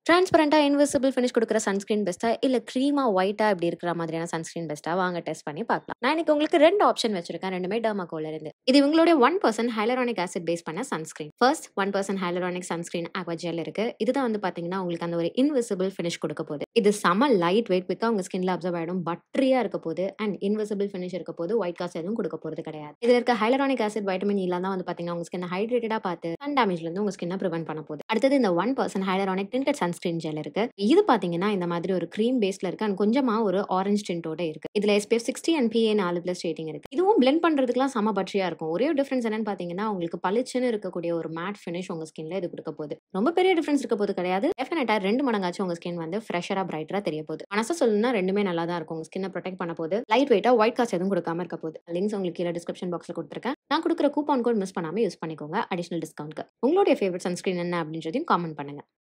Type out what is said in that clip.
டிரான்ஸ்பரண்டா invisible finish குடுக்குற sunscreen பெஸ்ட்டா? இல்ல க்ரீமா, ஒயிட்டா இப்படி இருக்கிற மாதிரியான சன்ஸ்கிரீன் பெஸ்ட்டா? வாங்க டெஸ்ட் பண்ணி பார்க்கலாம். நான் இன்னைக்கு உங்களுக்கு 2 ஆப்ஷன் வச்சிருக்கேன். 2மே டெர்மாகோல இருந்து. இது இவங்களுடைய 1% ஹைலூரானிக் ஆசிட் பேஸ் பண்ண sunscreen. First 1% hyaluronic sunscreen aqua gel இருக்கு. இதுதான் வந்து பார்த்தீங்கன்னா, உங்களுக்கு அந்த ஒரு இன்விசிபிள் ஃபினிஷ் குடுக்க போகுது. இது செம லைட் வெயிட் குயிக்கா உங்க ஸ்கின்ல அப்சர்வ் ஆயிடும். பட்டரியா இருக்க போகுது. அண்ட் இன்விசிபிள் ஃபினிஷ் இருக்க போது. ஒயிட் காஸ்ட் எதுவும் குடுக்க போறது கிடையாது. இதுல இருக்க ஹைலூரானிக் ஆசிட், வைட்டமின் இலாம் தான் வந்து பார்த்தீங்கன்னா, உங்க ஸ்கின்ன ஹைட்ரேட்டடா பார்த்து சன் டேமேஜ்ல இருந்து உங்க ஸ்கின்ன பிரிவென்ட் பண்ண போகுது. அடுத்தது இந்த 1% ஹைலூரானிக் டின்டட் சன்ஸ்கிரீன் ஜெல் இருக்கு. இது பார்த்தீங்கன்னா, இந்த மாதிரி ஒரு கிரீம் பேஸ்ல இருக்கு. அண்ட் கொஞ்சமா ஒரு ஆரஞ்ச் டின்ட்டோட இருக்கு. இதுல SPF 60 அண்ட் PA 4+ ரேட்டிங் இருக்கு. இதுவும் பிளெண்ட் பண்றதுக்குலாம் செம பட்டரியா இருக்கும். ஒரே ஒரு டிஃபரன்ஸ் என்னன்னு பார்த்தீங்கன்னா, உங்களுக்கு பளிச்சுன்னு இருக்கக்கூடிய ஒரு மேட் ஃபினிஷ் உங்க ஸ்கின்ல இது குடுக்க போகுது. ரொம்ப பெரிய டிஃபரன்ஸ் இருக்க போது கிடையாது. டெஃபினட்டா 2 மடங்காச்சும் உங்க ஸ்கின் வந்து ஃப்ரெஷரா, பிரைட்டரா தெரிய போகுது. மனசா சொல்லணும்னா 2மே நல்லா தான் இருக்கும். உங்க ஸ்கின்ன புரொடெக்ட் பண்ண போது. லைட் வெயிட்டா ஒயிட் காஸ்ட் எதுவும் குடுக்காம இருக்க போகுது. லிங்க்ஸ் உங்களுக்கு கீழ டிஸ்கிரிப்ஷன் பாக்ஸ்ல குடுத்துருக்கேன். நான் குடுக்குற கூப்பன் கோட் மிஸ் பண்ணாம யூஸ் பண்ணிக்கோங்க. அடிஷனல் டிஸ்கவுண்ட்க்கு. உங்களுடைய ஃபேவரைட் சன்ஸ்கிரீன் என்ன அப்படின்றதையும் காமெண்ட் பண்ணுங்க.